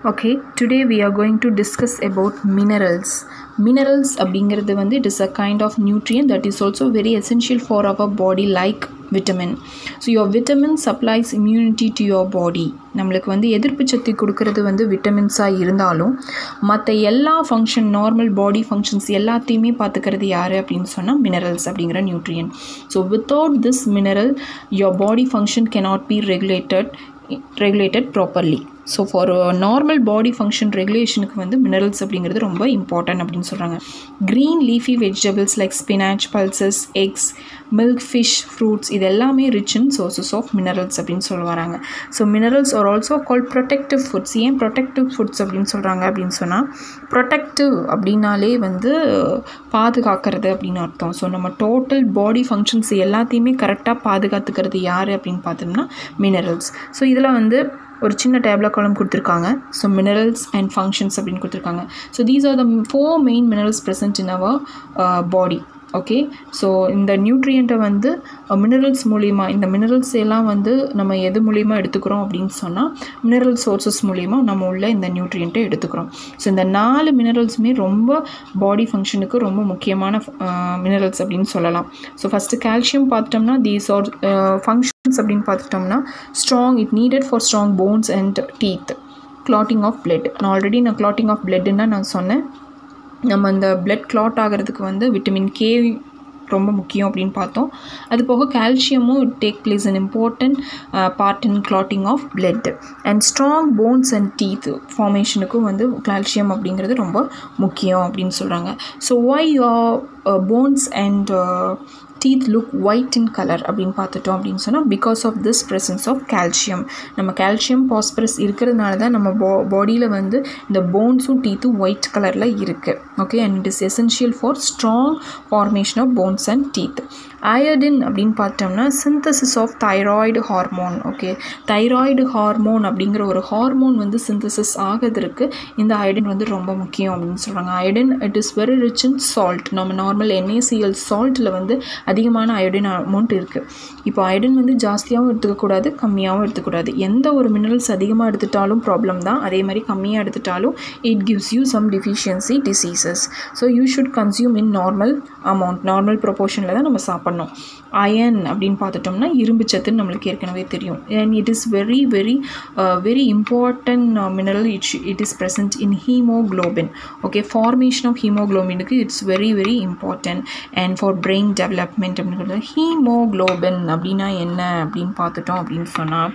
Okay, today we are going to discuss about minerals. Minerals அப்படிங்கிறது வந்து it is a kind of nutrient that is also very essential for our body like vitamin. So your vitamin supplies immunity to your body. நம்மளுக்கு வந்து எதிர்ப்பு சக்தி கொடுக்கறது வந்து விட்டமின்ஸாக இருந்தாலும் மற்ற எல்லா ஃபங்க்ஷன் நார்மல் பாடி ஃபங்க்ஷன்ஸ் எல்லாத்தையுமே பார்த்துக்கிறது யார் அப்படின்னு சொன்னால் மினரல்ஸ் அப்படிங்கிற nutrient so without this mineral your body function cannot be regulated regulated properly so for normal body function ரெகுலேஷனுக்கு வந்து மினரல்ஸ் அப்படிங்கிறது ரொம்ப இம்பார்ட்டன்ட் அப்படின்னு சொல்கிறாங்க green leafy vegetables like spinach pulses eggs milk fish fruits இது எல்லாமே rich in sources of minerals அப்படின்னு சொல்ல வராங்க so minerals are also call protective foods ஏன் ப்ரொடெக்டிவ் ஃபுட்ஸ் அப்படின்னு சொல்கிறாங்க அப்படின்னு சொன்னால் ப்ரொடெக்டிவ் அப்படின்னாலே வந்து பாதுகாக்கிறது அப்படின்னு அர்த்தம் ஸோ நம்ம டோட்டல் பாடி ஃபங்க்ஷன்ஸ் எல்லாத்தையுமே கரெக்டாக பாதுகாத்துக்கிறது யார் அப்படின்னு பார்த்தோம்னா மினரல்ஸ் ஸோ இதில் வந்து ஒரு சின்ன டேப்லெட் காலம் கொடுத்துருக்காங்க ஸோ மினரல்ஸ் அண்ட் ஃபங்க்ஷன்ஸ் அப்படின்னு கொடுத்துருக்காங்க so these are the four main minerals present in our body okay so இந்த நியூட்ரியண்ட்டை வந்து மினரல்ஸ் மூலிமா இந்த மினரல்ஸ் எல்லாம் வந்து நம்ம எது மூலிமா எடுத்துக்கிறோம் அப்படின்னு சொன்னால் மினரல் சோர்சஸ் மூலிமா நம்ம உள்ள இந்த நியூட்ரியண்ட்டை எடுத்துக்கிறோம் ஸோ இந்த நாலு மினரல்ஸுமே ரொம்ப பாடி ஃபங்க்ஷனுக்கு ரொம்ப முக்கியமான மினரல்ஸ் அப்படின்னு சொல்லலாம் ஸோ ஃபஸ்ட்டு கால்சியம் பார்த்துட்டோம்னா தீஸ் ஆர் ஃபங்க்ஷன்ஸ் அப்படின்னு பார்த்துட்டோம்னா strong it needed for strong bones and teeth clotting of blood நான் ஆல்ரெடி நான் கிளாட்டிங் ஆஃப் பிளட்டுன்னா நான் சொன்னேன் நம்ம அந்த பிளட் கிளாட் ஆகிறதுக்கு வந்து விட்டமின் கே ரொம்ப முக்கியம் அப்படின்னு பார்த்தோம் அது போக கால்சியமும் it take place an important part in clotting of blood and strong bones and teeth ஃபார்மேஷனுக்கும் வந்து கால்சியம் அப்படிங்கிறது ரொம்ப முக்கியம் அப்படின்னு சொல்கிறாங்க so why bones and teeth look white in colour அப்படின்னு பார்த்துட்டோம் அப்படின்னு சொன்னால் because of this presence of calcium நம்ம கால்சியம் பாஸ்பரஸ் இருக்கிறதுனால தான் நம்ம பா பாடியில் வந்து இந்த போன்ஸும் டீத்தும் ஒயிட் கலரில் இருக்குது okay and it is essential for strong formation of bones and teeth iodine அப்படின்னு பார்த்தோம்னா synthesis of thyroid hormone okay thyroid hormone அப்படிங்கிற ஒரு ஹார்மோன் வந்து சிந்தசிஸ் ஆகிறதுக்கு இந்த அயோடின் வந்து ரொம்ப முக்கியம் அப்படின்னு சொல்கிறாங்க iodine it is very rich in salt நம்ம நார்மல் என்ஏசிஎல் சால்ட்டில் வந்து அதிகமான அயோடின் அமௌண்ட் இருக்குது இப்போ அயோடின் வந்து ஜாஸ்தியாகவும் எடுத்துக்கக்கூடாது கம்மியாகவும் எடுத்துக்கூடாது எந்த ஒரு மினரல்ஸ் அதிகமாக எடுத்துட்டாலும் ப்ராப்ளம் தான் அதே மாதிரி கம்மியாக எடுத்துட்டாலும் it gives you some deficiency diseases so you should consume in normal amount normal ப்ரொபோர்ஷனில் தான் நம்ம சாப்பிட்ணும் அயன் அப்படின்னு பார்த்துட்டோம்னா இரும்பு சத்துன்னு நம்மளுக்கு ஏற்கனவே தெரியும் and it is very very very important mineral it it is present in haemoglobin okay formation of ஹீமோக்ளோபினுக்கு it's very very important and for brain development அப்படிங்கிறது ஹீமோக்ளோபின் அப்படின்னா என்ன அப்படின்னு பார்த்துட்டோம் அப்படின்னு சொன்னால்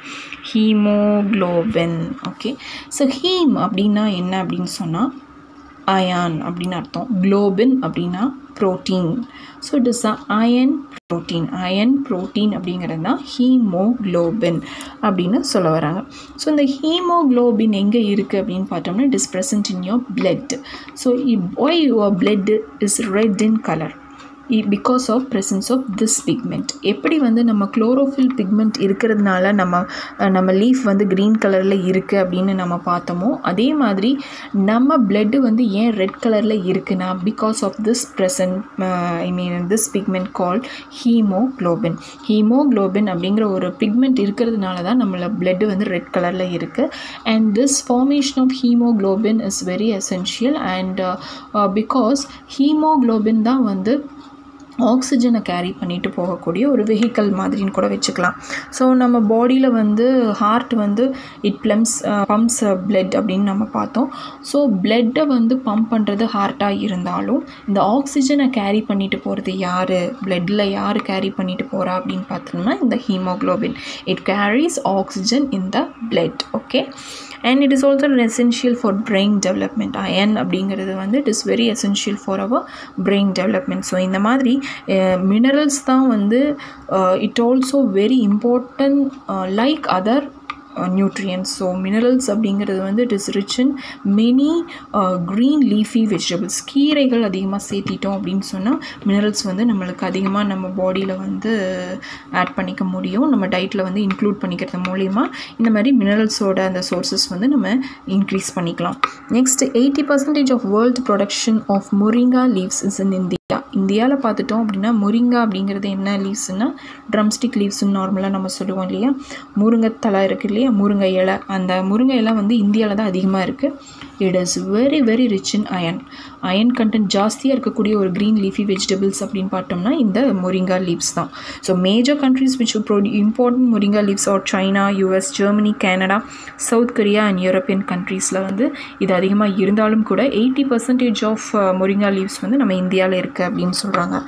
ஹீமோக்ளோபின் ஓகே ஸோ ஹீம் அப்படின்னா என்ன அப்படின்னு சொன்னால் அயான் அப்படின்னு அர்த்தம் குளோபின் அப்படின்னா protein so it is a iron protein iron protein அப்படிங்கிறது தான் ஹீமோக்ளோபின் அப்படின்னு சொல்ல வராங்க ஸோ இந்த ஹீமோக்ளோபின் எங்கே இருக்குது அப்படின்னு பார்த்தோம்னா it is present in your blood so why your blood is red in colour because of presence of this pigment எப்படி வந்து நம்ம குளோரோஃபில் பிக்மெண்ட் இருக்கிறதுனால நம்ம நம்ம லீஃப் வந்து க்ரீன் கலரில் இருக்குது அப்படின்னு நம்ம பார்த்தோமோ அதே மாதிரி நம்ம பிளட்டு வந்து ஏன் ரெட் கலரில் இருக்குன்னா because of this present I mean this pigment call haemoglobin haemoglobin அப்படிங்கிற ஒரு பிக்மெண்ட் இருக்கிறதுனால தான் நம்மள பிளட்டு வந்து ரெட் கலரில் இருக்குது and this formation of haemoglobin is very essential and because haemoglobin தான் வந்து ஆக்சிஜனை கேரி பண்ணிட்டு போகக்கூடிய ஒரு வெஹிக்கல் மாதிரின்னு கூட வச்சுக்கலாம் ஸோ நம்ம பாடியில் வந்து ஹார்ட் வந்து இட் ப்ளம்ஸ் பம்ப்ஸ் பிளட் அப்படின்னு நம்ம பார்த்தோம் ஸோ பிளட்டை வந்து பம்ப் பண்ணுறது ஹார்ட்டாக இருந்தாலும் இந்த ஆக்சிஜனை கேரி பண்ணிட்டு போகிறது யார் பிளட்டில் யார் கேரி பண்ணிட்டு போகிறா அப்படின்னு பார்த்தோம்னா இந்த haemoglobin it carries oxygen in the blood okay and it is also essential for brain development iron அப்படிங்கிறது வந்து it is very essential for our brain development so இந்த மாதிரி மினரல்ஸ் தான் வந்து it also very important like other nutrients so minerals அப்படிங்கிறது வந்து it is rich in many green leafy vegetables கீரைகள் அதிகமாக சேர்த்திட்டோம் அப்படின்னு சொன்னால் மினரல்ஸ் வந்து நம்மளுக்கு அதிகமாக நம்ம பாடியில் வந்து ஆட் பண்ணிக்க முடியும் நம்ம டயட்டில் வந்து இன்க்ளூட் பண்ணிக்கிறது மூலிமா இந்த மாதிரி மினரல்ஸோட அந்த சோர்சஸ் வந்து நம்ம இன்க்ரீஸ் பண்ணிக்கலாம் next eighty percentage of world production of moringa leaves is in India இந்தியாவில் பார்த்துட்டோம் அப்படின்னா முரிங்கா அப்படிங்கிறது என்ன லீவ்ஸ்னால் ட்ரம்ஸ்டிக் லீவ்ஸ்னு நார்மலாக நம்ம சொல்லுவோம் இல்லையா முருங்கைத்தலை இருக்குது இல்லையா முருங்கை இலை அந்த முருங்கை இலை வந்து இந்தியாவில் தான் அதிகமாக இருக்குது it is very very rich in iron iron content ஜாஸ்தியாக இருக்கக்கூடிய ஒரு க்ரீன் லீஃபி வெஜிடபிள்ஸ் அப்படின்னு பார்த்தோம்னா இந்த மொரிங்கா லீவ்ஸ் தான் so major countries which produce important moringa leaves are China US Germany Canada South Korea and European கண்ட்ரீஸில் வந்து இது அதிகமாக இருந்தாலும் கூட eighty percentage of moringa leaves வந்து நம்ம இந்தியாவில் இருக்குது அப்படின்னு சொல்கிறாங்க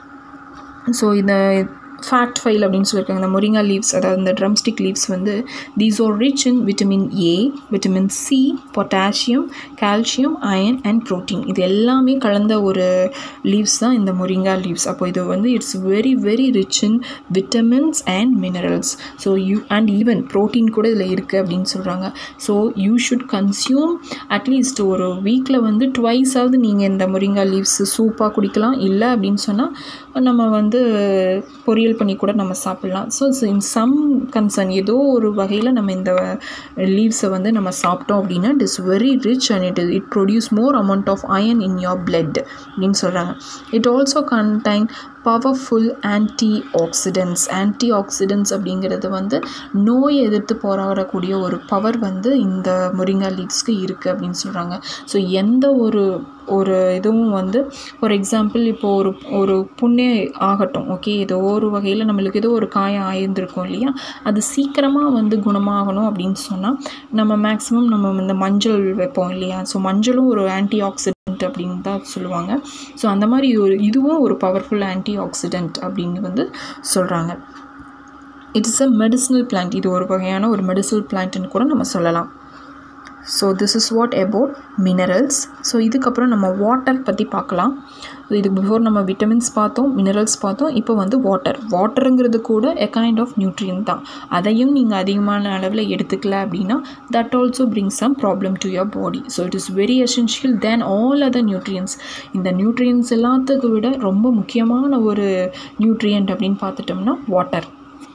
ஸோ இந்த ஃபேட் ஃபைல் அப்படின்னு சொல்லியிருக்காங்க இந்த மொரிங்கா லீவ்ஸ் அதாவது இந்த ட்ரம்ஸ்டிக் லீவ்ஸ் வந்து these are rich in vitamin A vitamin C potassium calcium iron and protein இது எல்லாமே கலந்த ஒரு லீவ்ஸ் தான் இந்த மொரிங்கா லீவ்ஸ் அப்போ இது வந்து it's very very rich in vitamins and minerals so you and even protein கூட இதில் இருக்குது அப்படின்னு சொல்கிறாங்க so you should consume at least ஒரு வீக்கில் வந்து ட்வைஸாவது நீங்கள் இந்த மொரிங்கா லீவ்ஸ் சூப்பாக குடிக்கலாம் இல்லை அப்படின்னு சொன்னால் நம்ம வந்து பொரியல் பண்ணி கூட நம்ம சாப்பிட்லாம் ஸோ இன் சம் கன்சர்ன் ஏதோ ஒரு வகையில் நம்ம இந்த லீவ்ஸை வந்து நம்ம சாப்பிட்டோம் அப்படின்னா it is very rich and it it produce more amount of iron in your blood அப்படின்னு சொல்கிறாங்க it also contain powerful antioxidants antioxidants அப்படிங்கிறது வந்து நோய் எதிர்த்து போராடக்கூடிய ஒரு பவர் வந்து இந்த முரிங்கா லீவ்ஸ்க்கு இருக்குது அப்படின்னு சொல்கிறாங்க ஸோ எந்த ஒரு ஒரு இதுவும் வந்து ஃபார் எக்ஸாம்பிள் இப்போது ஒரு ஒரு புண்ணே ஆகட்டும் ஓகே ஏதோ ஒரு வகையில் நம்மளுக்கு ஏதோ ஒரு காயம் ஆயிருந்திருக்கும் இல்லையா அது சீக்கிரமாக வந்து குணமாகணும் அப்படின்னு சொன்னால் நம்ம மேக்ஸிமம் நம்ம இந்த மஞ்சள் வைப்போம் இல்லையா ஸோ மஞ்சளும் ஒரு ஆன்டி ஆக்சிடென்ட் அப்படின்னு தான் சொல்லுவாங்க ஸோ அந்த மாதிரி ஒரு இதுவும் ஒரு பவர்ஃபுல் ஆன்டி ஆக்சிடென்ட் அப்படின்னு வந்து சொல்கிறாங்க it is a medicinal plant இது ஒரு வகையான ஒரு மெடிசினல் பிளான்ட்னு கூட நம்ம சொல்லலாம் so this is what about minerals so இதுக்கப்புறம் நம்ம வாட்டர் பற்றி பார்க்கலாம் இதுக்கு பிஃபோர் நம்ம விட்டமின்ஸ் பார்த்தோம் மினரல்ஸ் பார்த்தோம் இப்போ வந்து வாட்டர் வாட்டருங்கிறது கூட எ கைண்ட் ஆஃப் நியூட்ரியன் தான் அதையும் நீங்கள் அதிகமான அளவில் எடுத்துக்கல அப்படின்னா that also bring some problem to your body so it is very essential then all other nutrients இந்த நியூட்ரியன்ஸ் எல்லாத்துக்கு விட ரொம்ப முக்கியமான ஒரு நியூட்ரியன்ட் அப்படின்னு பார்த்துட்டோம்னா water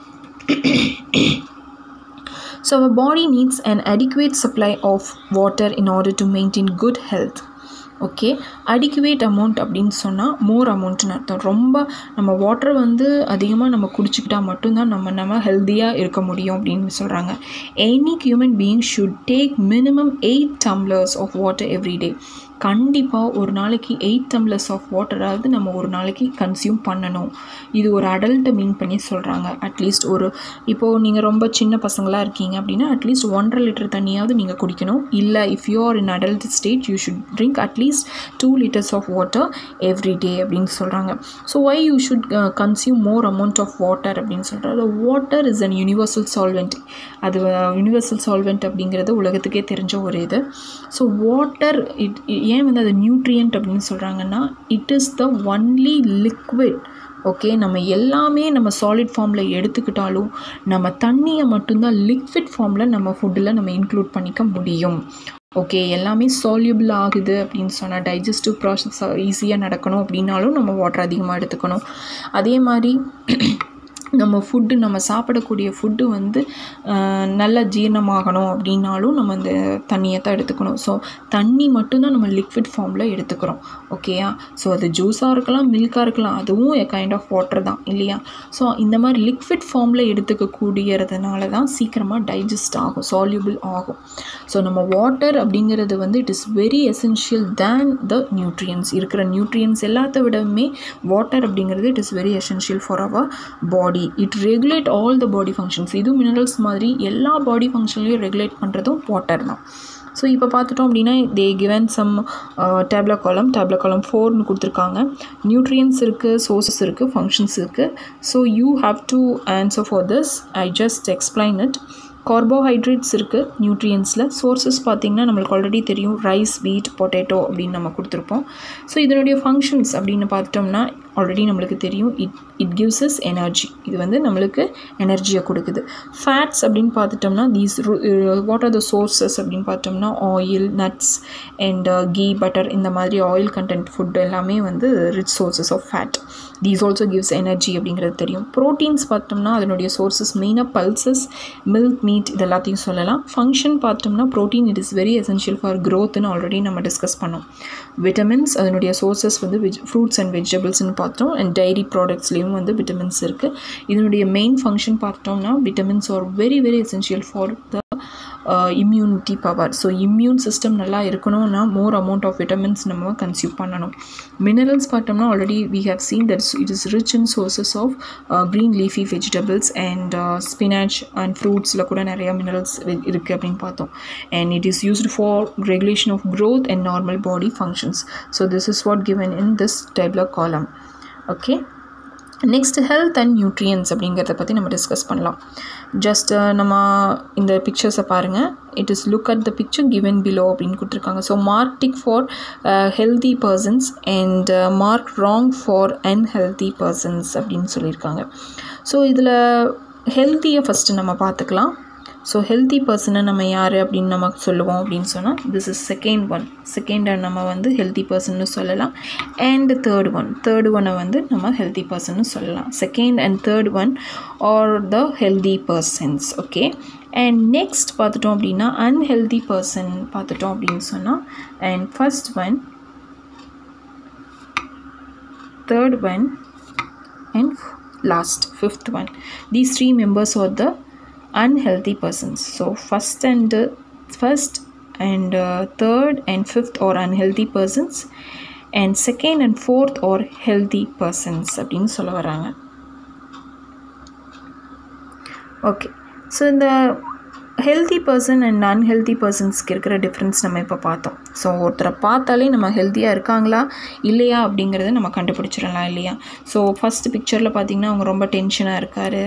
So, our body needs an adequate supply of water in order to maintain good health. Okay adequate amount அப்படின்னு சொன்னால் மோர் அமௌண்ட்னு அர்த்தம் ரொம்ப நம்ம வாட்டர் வந்து அதிகமாக நம்ம குடிச்சிக்கிட்டால் மட்டும்தான் நம்ம நம்ம ஹெல்த்தியாக இருக்க முடியும் அப்படின்னு சொல்கிறாங்க any human being should take minimum eight tumblers of water every day கண்டிப்பாக ஒரு நாளைக்கு எயிட் டம்ளர்ஸ் ஆஃப் வாட்டராவது நம்ம ஒரு நாளைக்கு கன்சியூம் பண்ணணும் இது ஒரு அடல்ட்டை மீன் பண்ணி சொல்கிறாங்க அட்லீஸ்ட் ஒரு இப்போது நீங்கள் ரொம்ப சின்ன பசங்களாக இருக்கீங்க அப்படின்னா அட்லீஸ்ட் ஒன்றரை லிட்டர் தண்ணியாவது நீங்கள் குடிக்கணும் இல்லை if you are in adult state you should drink at least two litres of water every day அப்படின்னு சொல்கிறாங்க so why you should consume more amount of water அப்படின்னு சொல்கிறாங்க water is an universal solvent அது universal solvent அப்படிங்கிறது உலகத்துக்கே தெரிஞ்ச ஒரு இது ஸோ வாட்டர் இட் ஏன் வந்து அது நியூட்ரியன்ட் அப்படின்னு சொல்கிறாங்கன்னா it is the only liquid okay நம்ம எல்லாமே நம்ம சாலிட் ஃபார்மில் எடுத்துக்கிட்டாலும் நம்ம தண்ணியை மட்டும்தான் லிக்விட் ஃபார்மில் நம்ம ஃபுட்டில் நம்ம இன்க்ளூட் பண்ணிக்க முடியும் ஓகே எல்லாமே சால்யூபிள் ஆகுது அப்படின்னு சொன்னால் டைஜஸ்டிவ் ப்ராசஸ் ஈஸியாக நடக்கணும் அப்படின்னாலும் நம்ம வாட்டர் அதிகமாக எடுத்துக்கணும் அதே மாதிரி நம்ம ஃபுட்டு நம்ம சாப்பிடக்கூடிய ஃபுட்டு வந்து நல்லா ஜீரணமாகணும் அப்படின்னாலும் நம்ம இந்த தண்ணியை தான் எடுத்துக்கணும் ஸோ தண்ணி மட்டும்தான் நம்ம லிக்விட் ஃபார்மில் எடுத்துக்கிறோம் ஓகேயா ஸோ அது ஜூஸாக இருக்கலாம் மில்காக இருக்கலாம் அதுவும் எ கைண்ட் ஆஃப் வாட்டர் தான் இல்லையா ஸோ இந்த மாதிரி லிக்விட் ஃபார்மில் எடுத்துக்கக்கூடியதுனால தான் சீக்கிரமாக டைஜஸ்ட் ஆகும் சால்யூபிள் ஆகும் ஸோ நம்ம வாட்டர் அப்படிங்கிறது வந்து it is very essential then the nutrients இருக்கிற நியூட்ரியன்ஸ் எல்லாத்த விடவுமே வாட்டர் அப்படிங்கிறது it is very essential for our body it regulate all the body functions இதுவும் மினரல்ஸ் மாதிரி எல்லா பாடி ஃபங்க்ஷன்லையும் ரெகுலேட் பண்ணுறதும் வாட்டர் தான் ஸோ இப்போ பார்த்துட்டோம் அப்படின்னா தே கிவன் சம் டேப்லா காலம் டேப்லா காலம் ஃபோர்னு கொடுத்துருக்காங்க நியூட்ரியன்ஸ் இருக்குது சோர்சஸ் இருக்குது ஃபங்க்ஷன்ஸ் இருக்குது so you have to answer for this I just explain it carbohydrates இருக்குது நியூட்ரியன்ஸில் சோர்சஸ் பார்த்திங்கன்னா நம்மளுக்கு ஆல்ரெடி தெரியும் ரைஸ் வீட் பொட்டேட்டோ அப்படின்னு நம்ம கொடுத்துருப்போம் ஸோ இதனுடைய ஃபங்க்ஷன்ஸ் அப்படின்னு பார்த்துட்டோம்னா ஆல்ரெடி நம்மளுக்கு தெரியும் it it gives us energy இது வந்து நம்மளுக்கு எனர்ஜியை கொடுக்குது ஃபேட்ஸ் அப்படின்னு பார்த்துட்டோம்னா these what are the sources அப்படின்னு பார்த்தோம்னா oil nuts and ghee butter இந்த மாதிரி ஆயில் கண்டென்ட் ஃபுட் எல்லாமே வந்து rich sources of fat these also gives energy அப்படிங்கிறது தெரியும் ப்ரோட்டீன்ஸ் பார்த்தோம்னா அதனுடைய சோர்சஸ் மெயினாக பல்சஸ் மில்க் மீட் இது எல்லாத்தையும் சொல்லலாம் ஃபங்க்ஷன் பார்த்தோம்னா protein it is very essential for க்ரோத்னு ஆல்ரெடி நம்ம டிஸ்கஸ் பண்ணோம் விட்டமின்ஸ் அதனுடைய சோர்சஸ் வந்து வெஜ் ஃப்ரூட்ஸ் அண்ட் வெஜிடபிள்ஸ்னு பார்த்தோம் அண்ட் டைரி ப்ராடக்ட்ஸ்லேயும் வந்து விட்டமின்ஸ் இருக்குது இதனுடைய மெயின் ஃபங்க்ஷன் பார்த்தோம்னா vitamins are very very essential for the immunity power so immune system நல்லா இருக்கணும்னா மோர் அமௌண்ட் ஆஃப் விட்டமின்ஸ் நம்ம கன்சியூம் பண்ணணும் மினரல்ஸ் பார்த்தோம்னா already we have seen that it is rich in sources of green leafy vegetables and spinach and ஃப்ரூட்ஸில் கூட நிறையா minerals இருக்குது அப்படின்னு பார்த்தோம் and it is used for regulation of growth and normal body functions so this is what given in this tabular column okay next health and nutrients அப்படிங்கிறத பற்றி நம்ம discuss பண்ணலாம் ஜஸ்ட் நம்ம இந்த பிக்சர்ஸை பாருங்கள் it is look at the picture given below அப்படின்னு கொடுத்துருக்காங்க so mark tick for healthy persons and mark wrong for unhealthy persons அப்படின்னு சொல்லியிருக்காங்க ஸோ இதில் ஹெல்த்தியை ஃபஸ்ட்டு நம்ம பார்த்துக்கலாம் ஸோ ஹெல்த்தி பர்சனை நம்ம யார் அப்படின்னு நம்ம சொல்லுவோம் அப்படின்னு சொன்னால் this is second one second நம்ம வந்து ஹெல்த்தி பர்சன்னு சொல்லலாம் அண்ட் தேர்ட் ஒன் தேர்ட் ஒனை வந்து நம்ம ஹெல்த்தி பர்சன்னு சொல்லலாம் second and third one are the healthy persons okay and next பார்த்துட்டோம் அப்படின்னா அன்ஹெல்தி பர்சன் பார்த்துட்டோம் அப்படின்னு சொன்னால் and first one third one and last fifth one these three members are the unhealthy persons so first and uh, first and uh, third and fifth are unhealthy persons and second and fourth are healthy persons அப்படின்னு சொல்ல வராங்க okay so இந்த healthy person and unhealthy பர்சன்ஸ்க்கு இருக்கிற difference நம்ம இப்போ பார்த்தோம் so ஒருத்தரை பார்த்தாலே நம்ம ஹெல்த்தியாக இருக்காங்களா இல்லையா அப்படிங்கிறத நம்ம கண்டுபிடிச்சிடலாம் இல்லையா ஸோ ஃபஸ்ட் பிக்சரில் பார்த்திங்கன்னா அவங்க ரொம்ப டென்ஷனாக இருக்கார்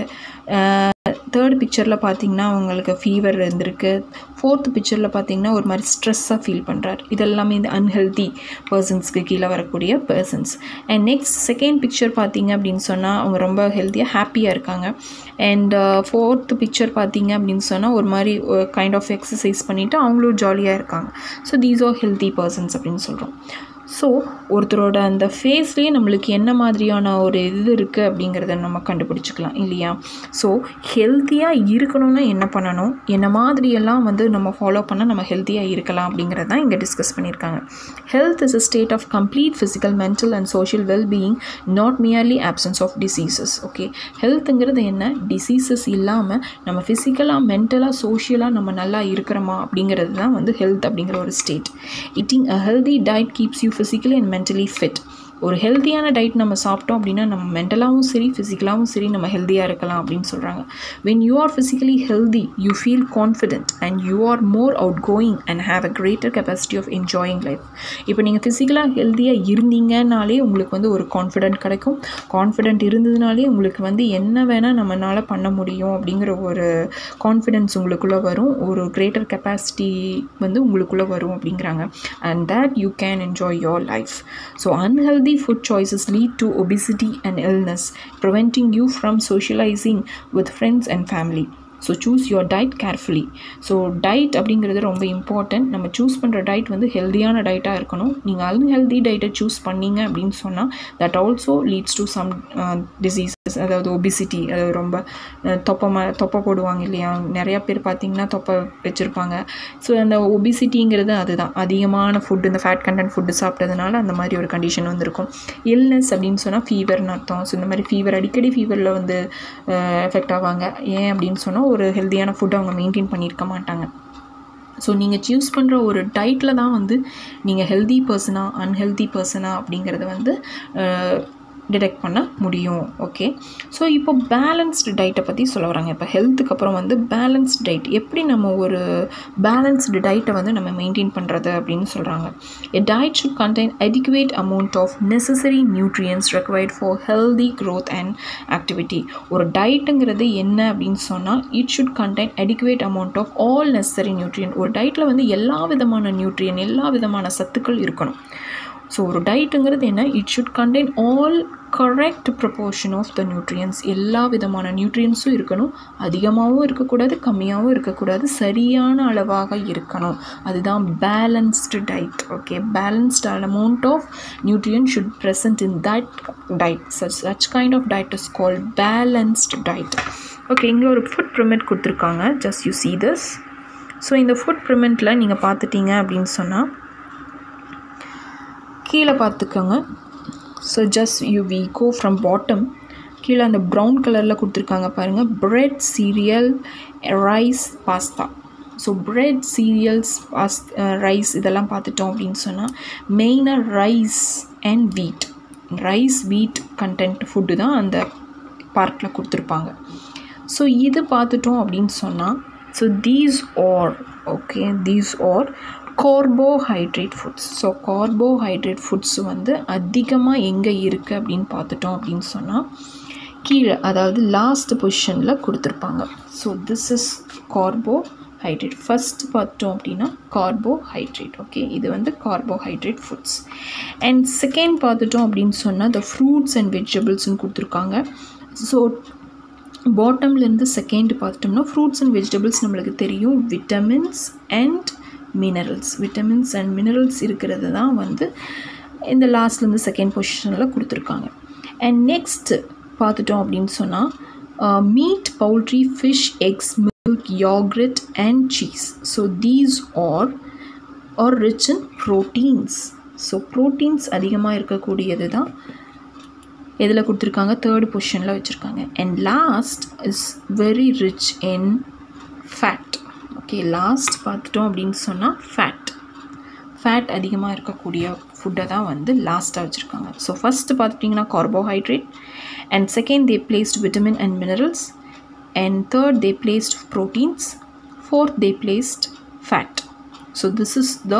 தேர்ட் பிக்சரில் பார்த்தீங்கன்னா அவங்களுக்கு ஃபீவர் இருந்திருக்கு ஃபோர்த் பிக்சரில் பார்த்தீங்கன்னா ஒரு மாதிரி ஸ்ட்ரெஸ்ஸாக ஃபீல் பண்ணுறார் இதெல்லாமே இந்த அன்ஹெல்தி பர்சன்ஸ்க்கு கீழே வரக்கூடிய persons and next second picture பார்த்தீங்க அப்படின்னு சொன்னால் அவங்க ரொம்ப ஹெல்த்தியாக ஹாப்பியாக இருக்காங்க அண்ட் ஃபோர்த் பிக்சர் பார்த்தீங்க அப்படின்னு சொன்னால் ஒரு மாதிரி கைண்ட் ஆஃப் எக்ஸசைஸ் பண்ணிவிட்டு அவங்களும் ஜாலியாக இருக்காங்க so these are healthy persons அப்படின்னு சொல்கிறோம் ஸோ ஒருத்தரோட அந்த ஃபேஸ்லேயே நம்மளுக்கு என்ன மாதிரியான ஒரு இது இருக்குது அப்படிங்கிறத நம்ம கண்டுபிடிச்சிக்கலாம் இல்லையா ஸோ ஹெல்த்தியாக இருக்கணும்னா என்ன பண்ணணும் என்ன மாதிரியெல்லாம் வந்து நம்ம ஃபாலோ பண்ணால் நம்ம ஹெல்த்தியாக இருக்கலாம் அப்படிங்கிறது தான் இங்கே டிஸ்கஸ் பண்ணியிருக்காங்க health is a state of complete physical mental and social wellbeing not merely absence of diseases okay ஹெல்த்துங்கிறது என்ன டிசீசஸ் இல்லாமல் நம்ம ஃபிசிக்கலாக மென்டலாக சோஷியலாக நம்ம நல்லா இருக்கிறோமா அப்படிங்கிறது தான் வந்து ஹெல்த் அப்படிங்கிற ஒரு state eating a healthy diet keeps you physically and mentally fit ஒரு ஹெல்த்தியான டயட் நம்ம சாப்பிட்டோம் அப்படின்னா நம்ம மென்டலாகவும் சரி ஃபிசிக்கலாகவும் சரி நம்ம ஹெல்த்தியாக இருக்கலாம் அப்படின்னு சொல்கிறாங்க when you are physically healthy you feel confident and you are more outgoing and have a greater capacity of enjoying life இப்போ நீங்கள் ஃபிசிக்கலாக ஹெல்த்தியாக இருந்தீங்கனாலே உங்களுக்கு வந்து ஒரு கான்ஃபிடென்ட் கிடைக்கும் கான்ஃபிடென்ட் இருந்ததுனாலே உங்களுக்கு வந்து என்ன வேணால் நம்மளால் பண்ண முடியும் அப்படிங்கிற ஒரு கான்ஃபிடென்ஸ் உங்களுக்குள்ளே வரும் ஒரு கிரேட்டர் கெப்பாசிட்டி வந்து உங்களுக்குள்ளே வரும் அப்படிங்கிறாங்க and that you can enjoy your life so unhealthy Unhealthy food choices lead to obesity and illness, preventing you from socializing with friends and family. So choose your diet carefully so diet அப்படிங்கிறது ரொம்ப important நம்ம choose பண்ணுற diet வந்து ஹெல்த்தியான டயட்டாக இருக்கணும் நீங்கள் unhealthy டயட்டை choose பண்ணீங்க அப்படின்னு சொன்னால் that also leads to some diseases அதாவது ஒபிசிட்டி அது ரொம்ப தொப்பை ம தொப்பை போடுவாங்க இல்லையா நிறையா பேர் பார்த்திங்கன்னா தொப்பை வச்சுருப்பாங்க ஸோ அந்த ஒபிசிட்டிங்கிறது அதுதான் அதிகமான ஃபுட்டு இந்த ஃபேட் கண்டென்ட் ஃபுட்டு சாப்பிட்டதுனால அந்த மாதிரி ஒரு கண்டிஷன் வந்திருக்கும் இல்னஸ் அப்படின்னு சொன்னால் ஃபீவர்னு அர்த்தம் ஸோ இந்த மாதிரி ஃபீவர் அடிக்கடி ஃபீவரில் வந்து எஃபெக்ட் ஆவாங்க ஏன் அப்படின்னு சொன்னால் ஒரு ஹெல்த்தியான ஃபுட்டை அவங்க மெயின்டைன் பண்ணியிருக்க மாட்டாங்க ஸோ நீங்கள் சூஸ் பண்ணுற ஒரு டயட்டில் தான் வந்து நீங்கள் ஹெல்தி பர்சனா அன்ஹெல்தி பர்சனா அப்படிங்கிறத வந்து டிடெக்ட் பண்ண முடியும் ஓகே ஸோ இப்போ பேலன்ஸ்டு டயட்டை பற்றி சொல்ல வராங்க இப்போ ஹெல்த்துக்கு அப்புறம் வந்து பேலன்ஸ்டு டயட் எப்படி நம்ம ஒரு பேலன்ஸ்டு டயட்டை வந்து நம்ம மெயின்டைன் பண்ணுறது அப்படின்னு சொல்கிறாங்க a diet should contain adequate amount of necessary nutrients required for healthy growth and activity ஒரு டயட்டுங்கிறது என்ன அப்படின்னு சொன்னால் it should contain adequate amount of all necessary nutrient ஒரு டயட்டில் வந்து எல்லா விதமான நியூட்ரியன் எல்லா விதமான சத்துக்கள் இருக்கணும் ஸோ ஒரு டயட்டுங்கிறது என்ன it should contain all correct proportion of the nutrients எல்லா விதமான நியூட்ரியன்ஸும் இருக்கணும் அதிகமாகவும் இருக்கக்கூடாது கம்மியாகவும் இருக்கக்கூடாது சரியான அளவாக இருக்கணும் அதுதான் balanced diet okay balanced amount of nutrient should present in that diet such such kind of diet is call balanced diet okay இங்கே ஒரு ஃபுட் ப்ரிமெண்ட் கொடுத்துருக்காங்க just you see this so இந்த ஃபுட் ப்ரிமெண்ட்டில் நீங்கள் பார்த்துட்டீங்க அப்படின்னு சொன்னால் கீழே பார்த்துக்கோங்க so just you we go from bottom கீழே அந்த ப்ரௌன் கலரில் கொடுத்துருக்காங்க பாருங்கள் bread cereal rice pasta so bread cereals pasta rice இதெல்லாம் பார்த்துட்டோம் அப்படின்னு சொன்னால் மெயினாக rice and wheat rice wheat content food தான் அந்த பார்ட்டில் கொடுத்துருப்பாங்க ஸோ இது பார்த்துட்டோம் அப்படின்னு சொன்னால் so these are okay these are carbohydrate foods so carbohydrate foods வந்து அதிகமாக எங்கே இருக்குது அப்படின்னு பார்த்துட்டோம் அப்படின்னு சொன்னால் கீழே அதாவது லாஸ்ட் பொசிஷனில் கொடுத்துருப்பாங்க so this is carbohydrate first பார்த்தோம் அப்படின்னா கார்போஹைட்ரேட் ஓகே இது வந்து கார்போஹைட்ரேட் ஃபுட்ஸ் அண்ட் செகண்ட் பார்த்துட்டோம் அப்படின்னு சொன்னால் த ஃப்ரூட்ஸ் அண்ட் வெஜிடபிள்ஸ்னு கொடுத்துருக்காங்க ஸோ பாட்டம்லேருந்து செகண்ட் பார்த்துட்டோம்னா ஃப்ரூட்ஸ் அண்ட் வெஜிடபிள்ஸ் நம்மளுக்கு தெரியும் vitamins and minerals vitamins and minerals இருக்கிறது தான் வந்து இந்த லாஸ்ட்லேருந்து செகண்ட் பொசிஷனில் கொடுத்துருக்காங்க அண்ட் நெக்ஸ்ட் பார்த்துட்டோம் அப்படின்னு சொன்னால் meat poultry fish eggs milk yoghurt and cheese so these are are rich in proteins so proteins அதிகமாக இருக்கக்கூடியது தான் எதில் கொடுத்துருக்காங்க தேர்ட் பொசிஷனில் வச்சுருக்காங்க and last is very rich in fat okay last பார்த்துட்டோம் அப்படின்னு சொன்னால் ஃபேட் ஃபேட் அதிகமாக இருக்கக்கூடிய ஃபுட்டை தான் வந்து லாஸ்ட்டாக வச்சுருக்காங்க ஸோ ஃபஸ்ட்டு பார்த்துட்டிங்கன்னா carbohydrate and second they placed vitamin and minerals and third they placed proteins fourth they placed fat so this is the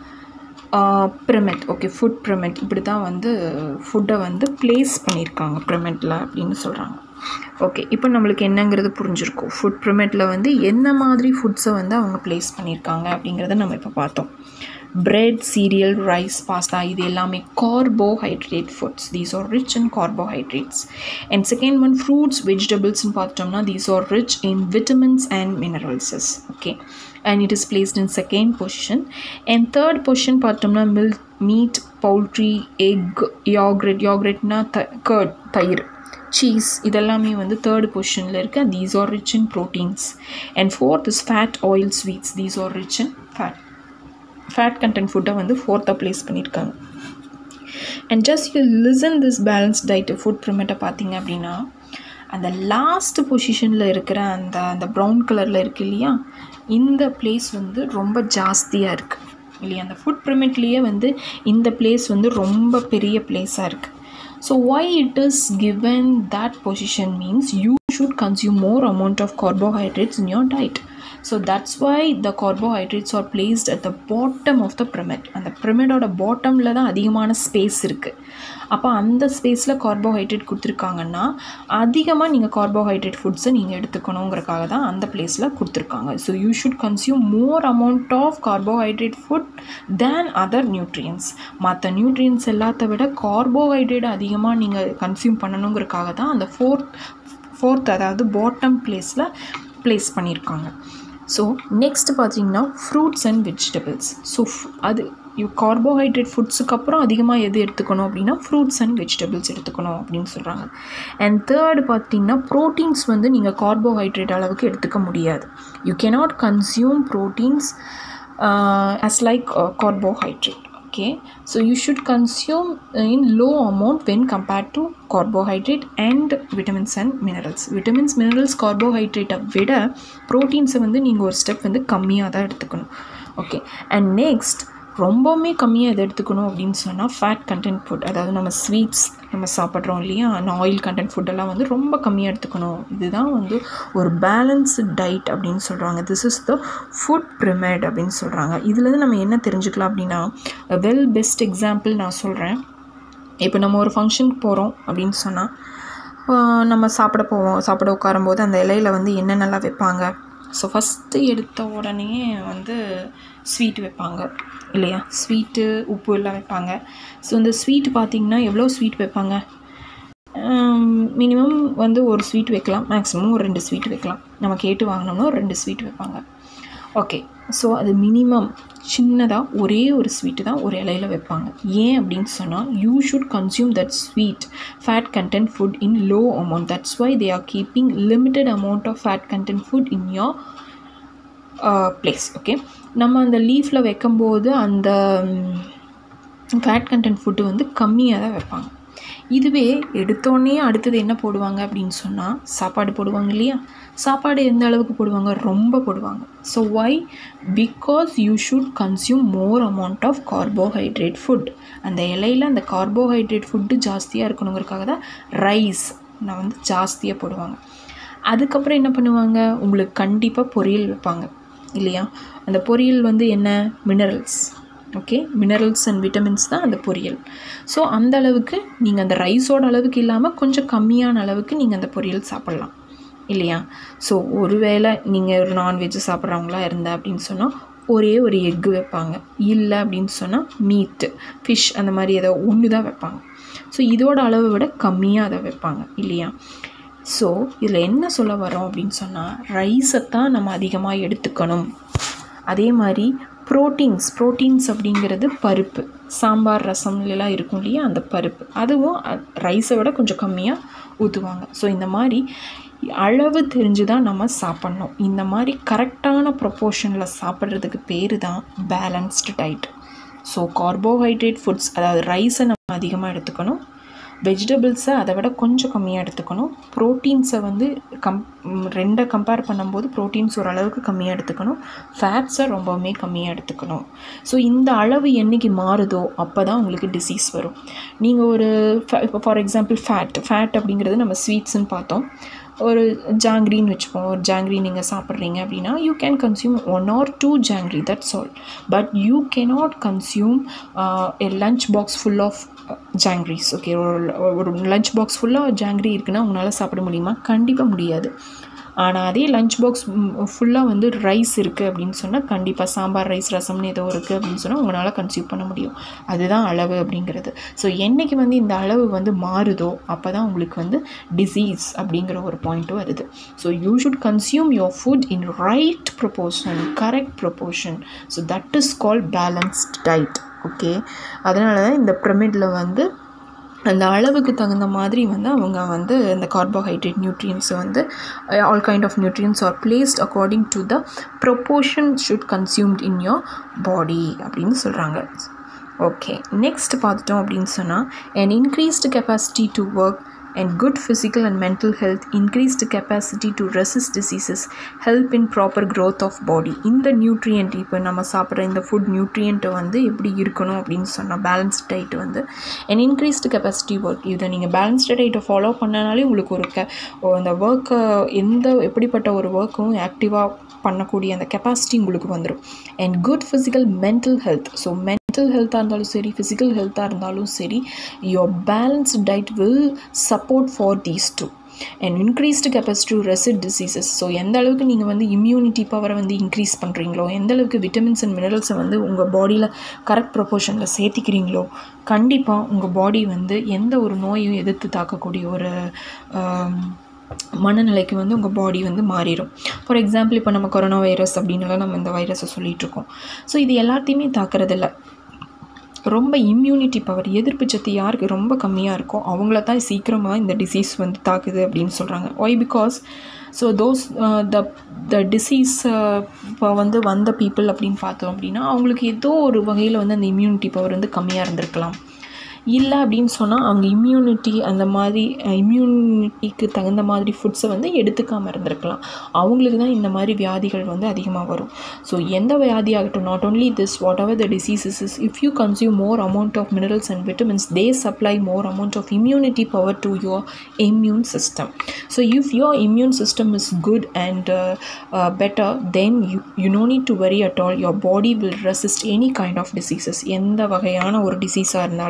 pyramid okay food pyramid இப்படி தான் வந்து ஃபுட்டை வந்து ப்ளேஸ் பண்ணியிருக்காங்க ப்ரிமெட்டில் அப்படின்னு சொல்கிறாங்க ஓகே இப்போ நம்மளுக்கு என்னங்கிறது புரிஞ்சிருக்கும் ஃபுட் ப்ரிமெட்டில் வந்து என்ன மாதிரி ஃபுட்ஸை வந்து அவங்க ப்ளேஸ் பண்ணியிருக்காங்க அப்படிங்கிறத நம்ம இப்போ பார்த்தோம் பிரெட் சீரியல் ரைஸ் பாஸ்தா இது எல்லாமே carbohydrate foods these are rich in carbohydrates and second one fruits வெஜிடபிள்ஸ்னு பார்த்தோம்னா these are rich in vitamins and minerals okay and it is placed in second position and third position பார்த்தோம்னா milk meat poultry egg yoghurt யோக்ரெட்னா the curd தயிர் cheese இதெல்லாமே வந்து third பொசிஷனில் இருக்குது these are rich in proteins and fourth is fat oil sweets these are rich in fat fat content ஃபுட்டை வந்து ஃபோர்த்தாக ப்ளேஸ் பண்ணியிருக்காங்க and just you listen this balance diet food ப்ரிமெட்டை பார்த்தீங்க அப்படின்னா அந்த லாஸ்ட் பொசிஷனில் இருக்கிற அந்த அந்த ப்ரௌன் கலரில் இருக்குது இல்லையா இந்த பிளேஸ் வந்து ரொம்ப ஜாஸ்தியாக இருக்குது இல்லையா அந்த ஃபுட் ப்ரிமெட்லேயே வந்து இந்த பிளேஸ் வந்து ரொம்ப பெரிய பிளேஸாக இருக்குது so why it is given that position means you should consume more amount of carbohydrates in your diet so that's why the carbohydrates are placed at the bottom of the pyramid அந்த ப்ரிமெடோட பாட்டமில் தான் அதிகமான space இருக்குது அப்போ அந்த ஸ்பேஸில் carbohydrate கொடுத்துருக்காங்கன்னா அதிகமாக நீங்கள் கார்போஹைட்ரேட் ஃபுட்ஸை நீங்கள் எடுத்துக்கணுங்கிறக்காக தான் அந்த பிளேஸில் கொடுத்துருக்காங்க so you should consume more amount of carbohydrate food than other nutrients மற்ற நியூட்ரியன்ஸ் எல்லாத்த விட கார்போஹைட்ரேட் அதிகமாக நீங்கள் கன்சியூம் பண்ணணுங்கிறக்காக தான் அந்த ஃபோர்த் ஃபோர்த் அதாவது பாட்டம் பிளேஸில் ப்ளேஸ் பண்ணியிருக்காங்க ஸோ நெக்ஸ்ட் பார்த்தீங்கன்னா ஃப்ரூட்ஸ் அண்ட் வெஜிடபிள்ஸ் ஸோ அது யூ கார்போஹைட்ரேட் ஃபுட்ஸுக்கு அப்புறம் அதிகமாக எது எடுத்துக்கணும் அப்படின்னா ஃப்ரூட்ஸ் அண்ட் வெஜிடபிள்ஸ் எடுத்துக்கணும் அப்படின்னு சொல்கிறாங்க அண்ட் தேர்டு பார்த்தீங்கன்னா ப்ரோட்டீன்ஸ் வந்து நீங்கள் கார்போஹைட்ரேட் அளவுக்கு எடுத்துக்க முடியாது you cannot consume proteins as like uh, carbohydrate okay so you should consume in low amount when compared to carbohydrate and vitamins and minerals vitamins minerals carbohydrate விட ப்ரோட்டீன்ஸை வந்து நீங்கள் ஒரு ஸ்டெப் வந்து கம்மியாக தான் எடுத்துக்கணும் ஓகே அண்ட் நெக்ஸ்ட் ரொம்பவுமே கம்மியாக எது எடுத்துக்கணும் அப்படின்னு சொன்னால் ஃபேட் கண்டென்ட் ஃபுட் அதாவது நம்ம ஸ்வீட்ஸ் நம்ம சாப்பிட்றோம் இல்லையா ஆயில் கண்டென்ட் ஃபுட்டெல்லாம் வந்து ரொம்ப கம்மியாக எடுத்துக்கணும் இதுதான் வந்து ஒரு பேலன்ஸ்டு டயட் அப்படின்னு சொல்கிறாங்க this is the food pyramid அப்படின்னு சொல்கிறாங்க இதுலேருந்து நம்ம என்ன தெரிஞ்சுக்கலாம் அப்படின்னா வெல் பெஸ்ட் எக்ஸாம்பிள் நான் சொல்கிறேன் இப்போ நம்ம ஒரு ஃபங்க்ஷனுக்கு போகிறோம் அப்படின்னு சொன்னால் நம்ம சாப்பிட போவோம் சாப்பிட உட்காரும்போது அந்த இலையில வந்து என்னென்னலாம் வைப்பாங்க ஸோ ஃபஸ்ட்டு எடுத்த உடனே வந்து ஸ்வீட் வைப்பாங்க இல்லையா ஸ்வீட்டு உப்பு எல்லாம் வைப்பாங்க ஸோ இந்த ஸ்வீட் பார்த்திங்கன்னா எவ்வளோ ஸ்வீட் வைப்பாங்க மினிமம் வந்து ஒரு ஸ்வீட் வைக்கலாம் மேக்ஸிமம் ஒரு ரெண்டு ஸ்வீட் வைக்கலாம் நம்ம கேட்டு வாங்கினோம்னா ஒரு ரெண்டு ஸ்வீட் வைப்பாங்க ஓகே ஸோ அது மினிமம் சின்னதாக ஒரே ஒரு ஸ்வீட்டு தான் ஒரு இலையில வைப்பாங்க ஏன் அப்படின்னு சொன்னால் you should consume that sweet fat content food in low amount that's why they are keeping limited amount of fat content food in your place okay நம்ம அந்த லீஃபில் வைக்கும்போது அந்த ஃபேட் கண்டென்ட் ஃபுட்டு வந்து கம்மியாக தான் வைப்பாங்க இதுவே எடுத்தோடனே அடுத்தது என்ன போடுவாங்க அப்படின்னு சொன்னால் சாப்பாடு போடுவாங்க இல்லையா சாப்பாடு எந்த அளவுக்கு போடுவாங்க ரொம்ப போடுவாங்க so why because you should consume more amount of carbohydrate food அந்த இலையில் அந்த கார்போஹைட்ரேட் ஃபுட்டு ஜாஸ்தியாக இருக்கணுங்கிறதுக்காக தான் ரைஸ் நான் வந்து ஜாஸ்தியாக போடுவாங்க அதுக்கப்புறம் என்ன பண்ணுவாங்க உங்களுக்கு கண்டிப்பாக பொரியல் வைப்பாங்க இல்லையா அந்த பொரியல் வந்து என்ன minerals okay minerals and vitamins தான் அந்த பொரியல் ஸோ அந்த அளவுக்கு நீங்கள் அந்த ரைஸோட அளவுக்கு இல்லாமல் கொஞ்சம் கம்மியான அளவுக்கு நீங்கள் அந்த பொரியல் சாப்பிட்லாம் இல்லையா ஸோ ஒருவேளை நீங்கள் ஒரு நான்வெஜ் சாப்பிட்றவங்களா இருந்தா அப்படின்னு சொன்னால் ஒரே ஒரு எக்கு வைப்பாங்க இல்லை அப்படின்னு சொன்னால் மீட்டு ஃபிஷ் அந்த மாதிரி ஏதோ ஒன்று தான் வைப்பாங்க ஸோ இதோட அளவை விட கம்மியாக அதை வைப்பாங்க இல்லையா ஸோ இதில் என்ன சொல்ல வரோம் அப்படின்னு சொன்னால் ரைஸை தான் நம்ம அதிகமாக எடுத்துக்கணும் அதே மாதிரி ப்ரோட்டீன்ஸ் ப்ரோட்டீன்ஸ் அப்படிங்கிறது பருப்பு சாம்பார் ரசம்லாம் இருக்கும் இல்லையா அந்த பருப்பு அதுவும் ரைஸை விட கொஞ்சம் கம்மியாக ஊற்றுவாங்க ஸோ இந்த மாதிரி அளவு தெரிஞ்சு தான் நம்ம சாப்பிட்ணும் இந்த மாதிரி கரெக்டான ப்ரொப்போர்ஷனில் சாப்பிட்றதுக்கு பேர் தான் balanced diet so carbohydrate foods அதாவது ரைஸை நம்ம அதிகமாக எடுத்துக்கணும் வெஜிடபிள்ஸை அதை விட கொஞ்சம் கம்மியாக எடுத்துக்கணும் ப்ரோட்டீன்ஸை வந்து கம் ரெண்டை கம்பேர் பண்ணும்போது ப்ரோட்டீன்ஸ் ஓரளவுக்கு கம்மியாக எடுத்துக்கணும் ஃபேட்ஸை ரொம்பவுமே கம்மியாக எடுத்துக்கணும் ஸோ இந்த அளவு என்றைக்கு மாறுதோ அப்போ தான் உங்களுக்கு டிசீஸ் வரும் நீங்கள் ஒரு இப்போ ஃபார் எக்ஸாம்பிள் ஃபேட் ஃபேட் அப்படிங்கிறது நம்ம ஸ்வீட்ஸ்ன்னு பார்த்தோம் ஒரு ஜாங்கிரின்னு வச்சுப்போம் ஒரு ஜாங்கிரி நீங்கள் சாப்பிட்றீங்க அப்படின்னா you can consume one or two ஜாங்கிரி that's all but you cannot consume a lunch box full of ஜாங்கிரிஸ் ஓகே ஒரு ஒரு லஞ்ச் பாக்ஸ் ஃபுல்லாக ஜாங்கிரி இருக்குன்னா உங்களால் சாப்பிட முடியுமா கண்டிப்பாக முடியாது ஆனால் அதே லஞ்ச் பாக்ஸ் ஃபுல்லாக வந்து ரைஸ் இருக்குது அப்படின்னு சொன்னால் கண்டிப்பாக சாம்பார் ரைஸ் ரசம்னு ஏதோ இருக்குது அப்படின்னு சொன்னால் உங்களால் கன்சியூம் பண்ண முடியும் அதுதான் அளவு அப்படிங்கிறது ஸோ என்றைக்கு வந்து இந்த அளவு வந்து மாறுதோ அப்போ தான் உங்களுக்கு வந்து டிசீஸ் அப்படிங்கிற ஒரு பாயிண்ட்டும் வருது so you should consume your food in right proportion correct proportion so that is call balanced diet okay அதனால தான் இந்த பிரமிடில் வந்து அந்த அளவுக்கு தகுந்த மாதிரி வந்து அவங்க வந்து இந்த கார்போஹைட்ரேட் நியூட்ரியன்ஸை வந்து all kind of nutrients are placed according to the proportion should consumed in your body அப்படின்னு சொல்கிறாங்க ஓகே நெக்ஸ்ட் பார்த்துட்டோம் அப்படின்னு சொன்னால் an increased capacity to work and good physical and mental health increased capacity to resist diseases help in proper growth of body இந்த nutrient இப்போ நம்ம சாப்பிட்ற இந்த ஃபுட் நியூட்ரியண்ட்டை வந்து எப்படி இருக்கணும் அப்படின்னு சொன்னால் பேலன்ஸ்ட் டயட் வந்து an increased capacity work இதை நீங்கள் பேலன்ஸ்டு டயட்டை ஃபாலோ பண்ணனாலே உங்களுக்கு ஒரு க அந்த ஒர்க்கை எந்த எப்படிப்பட்ட ஒரு ஒர்க்கும் ஆக்டிவாக பண்ணக்கூடிய அந்த கெப்பாசிட்டி உங்களுக்கு வந்துடும் and good physical mental health so mental ஹெல்த்தாக இருந்தாலும் சரி ஃபிசிக்கல் ஹெல்த்தாக இருந்தாலும் சரி your balanced diet will support for these two and increased capacity to resist diseases so எந்த அளவுக்கு நீங்கள் வந்து இம்யூனிட்டி பவரை வந்து இன்க்ரீஸ் பண்ணுறீங்களோ எந்த அளவுக்கு விட்டமின்ஸ் அண்ட் மினரல்ஸை வந்து உங்கள் பாடியில் கரெக்ட் ப்ரொப்போர்ஷனில் சேர்த்திக்கிறீங்களோ கண்டிப்பாக உங்கள் பாடி வந்து எந்த ஒரு நோயும் எதிர்த்து தாக்கக்கூடிய ஒரு மனநிலைக்கு வந்து உங்கள் பாடி வந்து மாறிடும் ஃபார் எக்ஸாம்பிள் இப்போ நம்ம கொரோனா வைரஸ் அப்படின்னுலாம் நம்ம இந்த வைரஸை சொல்லிகிட்ருக்கோம் ஸோ இது எல்லாத்தையுமே தாக்குறதில்ல ரொம்ப இம்யூனிட்டி பவர் எதிர்ப்பு சக்தி யாருக்கு ரொம்ப கம்மியாக இருக்கோ அவங்கள தான் சீக்கிரமாக இந்த டிசீஸ் வந்து தாக்குது அப்படின்னு சொல்கிறாங்க why because so those the the disease இப்போ வந்து வந்த பீப்புள் அப்படின்னு பார்த்தோம் அப்படின்னா அவங்களுக்கு ஏதோ ஒரு வகையில் வந்து அந்த இம்யூனிட்டி பவர் வந்து கம்மியாக இருந்திருக்கலாம் இல்லை அப்படின்னு சொன்னால் அவங்க இம்யூனிட்டி அந்த மாதிரி இம்யூனிட்டிக்கு தகுந்த மாதிரி ஃபுட்ஸை வந்து எடுத்துக்காமல் இருந்திருக்கலாம் அவங்களுக்கு தான் இந்த மாதிரி வியாதிகள் வந்து அதிகமாக வரும் ஸோ எந்த வியாதி ஆகட்டும் not only this whatever the diseases is if you consume more amount of minerals and vitamins they supply more amount of immunity power to your immune system so if your immune system is good and better then you you no need to worry at all your body will resist any kind of diseases எந்த வகையான ஒரு டிசீஸாக இருந்தாலும்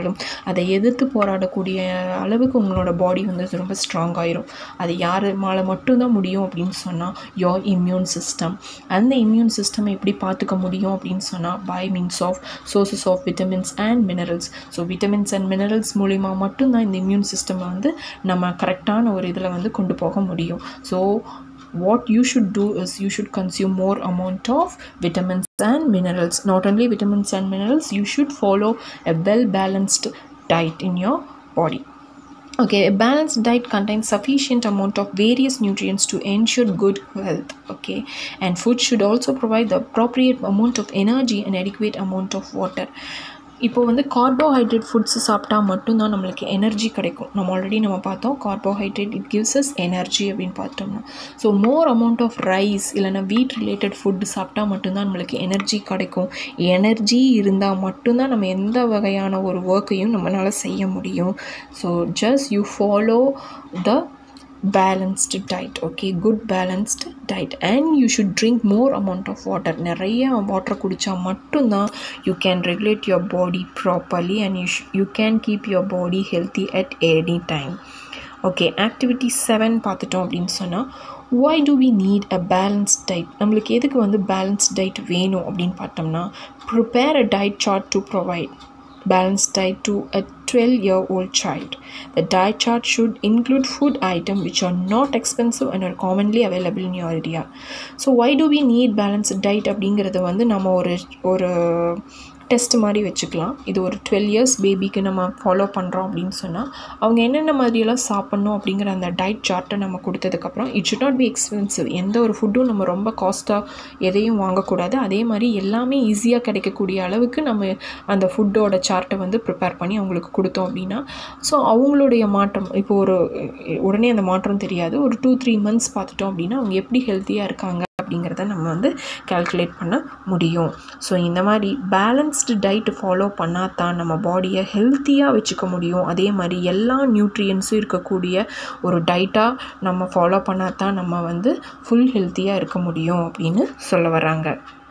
அதை எதிர்த்து போராடக்கூடிய அளவுக்கு உங்களோட பாடி வந்து ரொம்ப ஸ்ட்ராங் ஆயிரும் அது யார் மேலே மட்டும்தான் முடியும் அப்படின்னு சொன்னால் யோர் இம்யூன் சிஸ்டம் அந்த இம்யூன் சிஸ்டம் எப்படி பார்த்துக்க முடியும் அப்படின்னு சொன்னால் by means of sources of vitamins and minerals so vitamins and minerals மூலிமா மட்டும்தான் இந்த இம்யூன் சிஸ்டம் வந்து நம்ம கரெக்டான ஒரு இதில் வந்து கொண்டு போக முடியும் so what you should do is you should consume more amount of vitamins and minerals not only vitamins and minerals you should follow a well balanced diet in your body okay a balanced diet contains sufficient amount of various nutrients to ensure good health okay and food should also provide the appropriate amount of energy and adequate amount of water இப்போ வந்து carbohydrate foods சாப்பிட்டா மட்டும்தான் நம்மளுக்கு energy கிடைக்கும் நம்ம already நம்ம பார்த்தோம் carbohydrate it gives us energy அப்படின்னு பார்த்தோம்னா so more amount of rice இல்லைனா வீட் ரிலேட்டட் ஃபுட்டு சாப்பிட்டா மட்டும்தான் நம்மளுக்கு எனர்ஜி கிடைக்கும் எனர்ஜி இருந்தால் மட்டும்தான் நம்ம எந்த வகையான ஒரு ஒர்க்கையும் நம்மளால் செய்ய முடியும் so just you follow the balanced diet okay good balanced diet and you should drink more amount of water நிறைய வாட்டர் குடித்தா மட்டும்தான் you can regulate your body properly and you you can keep your body healthy at any time okay activity seven பார்த்துட்டோம் அப்படின்னு சொன்னால் why do we need a balanced diet நம்மளுக்கு எதுக்கு வந்து balanced diet வேணும் அப்படின்னு பார்த்தோம்னா prepare a diet chart to provide balanced diet to a 12 year old child. The diet chart should include food items which are not expensive and are commonly available in your area. So why do we need balanced diet அப்படிங்கிறது வந்து நம்ம ஒரு ஒரு test மாதிரி வச்சுக்கலாம் இது ஒரு twelve years பேபிக்கு நம்ம ஃபாலோ பண்ணுறோம் அப்படின்னு சொன்னால் அவங்க என்னென்ன மாதிரியெல்லாம் சாப்பிட்ணும் அப்படிங்கிற அந்த டயட் சார்ட்டை நம்ம கொடுத்ததுக்கப்புறம் it should not be expensive எந்த ஒரு ஃபுட்டும் நம்ம ரொம்ப காஸ்ட்டாக எதையும் வாங்கக்கூடாது அதே மாதிரி எல்லாமே ஈஸியாக கிடைக்கக்கூடிய அளவுக்கு நம்ம அந்த ஃபுட்டோட சார்ட்டை வந்து ப்ரிப்பேர் பண்ணி அவங்களுக்கு கொடுத்தோம் அப்படின்னா ஸோ அவங்களுடைய மாற்றம் இப்போ ஒரு உடனே அந்த மாற்றம் தெரியாது ஒரு டூ த்ரீ மந்த்ஸ் பார்த்துட்டோம் அப்படின்னா அவங்க எப்படி ஹெல்த்தியாக இருக்காங்க அப்படிங்கிறத நம்ம வந்து கால்குலேட் பண்ண முடியும் ஸோ இந்த மாதிரி பேலன்ஸ்டு டயட் ஃபாலோ பண்ணால் தான் நம்ம பாடியை ஹெல்த்தியாக வச்சுக்க முடியும் அதே மாதிரி எல்லா நியூட்ரியன்ஸும் இருக்கக்கூடிய ஒரு டயட்டாக நம்ம ஃபாலோ பண்ணால் தான் நம்ம வந்து ஃபுல் ஹெல்த்தியாக இருக்க முடியும் அப்படின்னு சொல்ல வராங்க